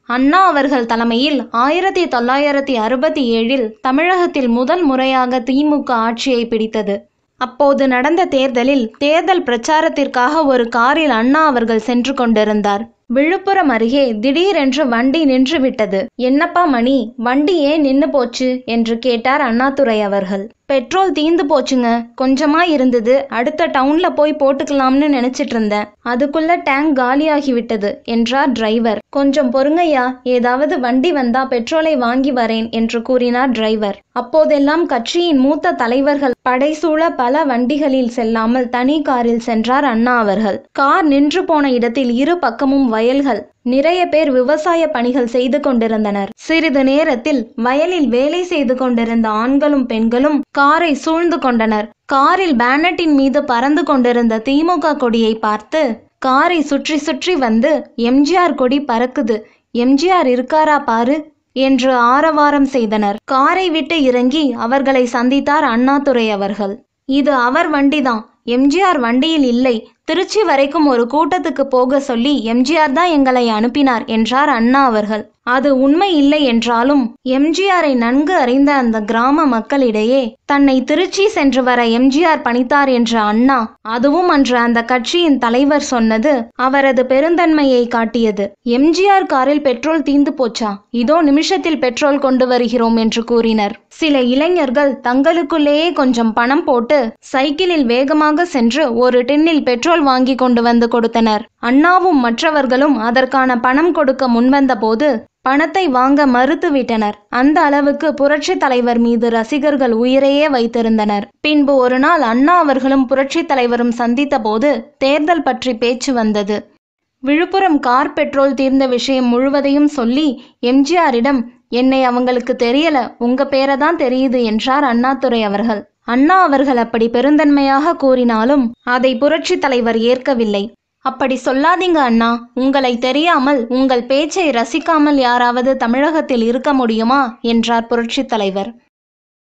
அண்ணா அவர்கள் தலைமையில் ஆயிரத்தி தொள்ளாயிரத்தி அறுபத்தி ஏழில் தமிழகத்தில் முதல் முறையாக திமுக ஆட்சியை பிடித்தது அப்போது நடந்த தேர்தலில் தேர்தல் பிரச்சாரத்திற்காக ஒரு காரில் அண்ணா அவர்கள் சென்று கொண்டிருந்தார் விழுப்புரம் அருகே திடீரென்று வண்டி நின்று விட்டது என்னப்பா மணி வண்டி ஏன் நின்னு போச்சு என்று கேட்டார் அண்ணாதுரை அவர்கள் பெட்ரோல் தீந்து போச்சுங்க கொஞ்சமா இருந்தது அடுத்த டவுன்ல போய் போட்டுக்கலாம்னு நினைச்சிட்டு இருந்தேன் அதுக்குள்ள டேங்க் காலியாகி விட்டது என்றார் டிரைவர் கொஞ்சம் பொறுங்கய்யா ஏதாவது வண்டி வந்தா பெட்ரோலை வாங்கி வரேன் என்று கூறினார் டிரைவர் அப்போதெல்லாம் கட்சியின் மூத்த தலைவர்கள் படைசூழ பல வண்டிகளில் செல்லாமல் தனி காரில் சென்றார் அண்ணா அவர்கள் கார் நின்று போன இடத்தில் இரு பக்கமும் வயல்கள் நிறைய பேர் விவசாய பணிகள் செய்து கொண்டிருந்தனர் சிறிது நேரத்தில் வயலில் வேலை செய்து கொண்டிருந்த ஆண்களும் பெண்களும் காரை சூழ்ந்து கொண்டனர் காரில் பேனட்டின் மீது பறந்து கொண்டிருந்த திமுக கொடியை பார்த்து காரை சுற்றி சுற்றி வந்து எம்ஜிஆர் கொடி பறக்குது எம்ஜிஆர் இருக்காரா பாரு என்று ஆரவாரம் செய்தனர் காரை விட்டு இறங்கி அவர்களை சந்தித்தார் அண்ணாதுரை அவர்கள் இது அவர் வண்டிதான் எம்ஜிஆர் வண்டியில் இல்லை திருச்சி வரைக்கும் ஒரு கூட்டத்துக்கு போக சொல்லி எம்ஜிஆர் தான் எங்களை அனுப்பினார் என்றார் அண்ணா அவர்கள் அது உண்மை இல்லை என்றாலும் எம்ஜிஆரை நன்கு அறிந்த அந்த கிராம மக்களிடையே தன்னை திருச்சி சென்று வர எம்ஜிஆர் பணித்தார் என்ற அண்ணா அதுவும் அன்று அந்த கட்சியின் தலைவர் சொன்னது அவரது பெருந்தன்மையை காட்டியது எம்ஜிஆர் காரில் பெட்ரோல் தீந்து போச்சா இதோ நிமிஷத்தில் பெட்ரோல் கொண்டு வருகிறோம் என்று கூறினர் சில இளைஞர்கள் தங்களுக்குள்ளேயே கொஞ்சம் பணம் போட்டு சைக்கிளில் வேகமாக சென்று ஒரு டின்னில் பெட்ரோல் வாங்கி கொண்டு வந்து கொடுத்தனர் அண்ணாவும் மற்றவர்களும் அதற்கான பணம் கொடுக்க முன்வந்த போது பணத்தை வாங்க மறுத்துவிட்டனர் அந்த அளவுக்கு புரட்சி தலைவர் மீது ரசிகர்கள் உயிரையே வைத்திருந்தனர் பின்பு ஒரு நாள் அண்ணா அவர்களும் புரட்சி தலைவரும் சந்தித்த போது தேர்தல் பற்றி பேச்சு வந்தது விழுப்புரம் கார் பெட்ரோல் தீர்ந்த விஷயம் முழுவதையும் சொல்லி எம்ஜிஆரிடம் என்னை அவங்களுக்கு தெரியல உங்க பேரை தான் தெரியுது என்றார் அண்ணாதுரை அவர்கள் அண்ணா அவர்கள் அப்படி பெருந்தன்மையாக கூறினாலும் அதை புரட்சி தலைவர் ஏற்கவில்லை அப்படி சொல்லாதீங்க அண்ணா உங்களை தெரியாமல் உங்கள் பேச்சை ரசிக்காமல் யாராவது தமிழகத்தில் இருக்க முடியுமா என்றார் புரட்சித் தலைவர்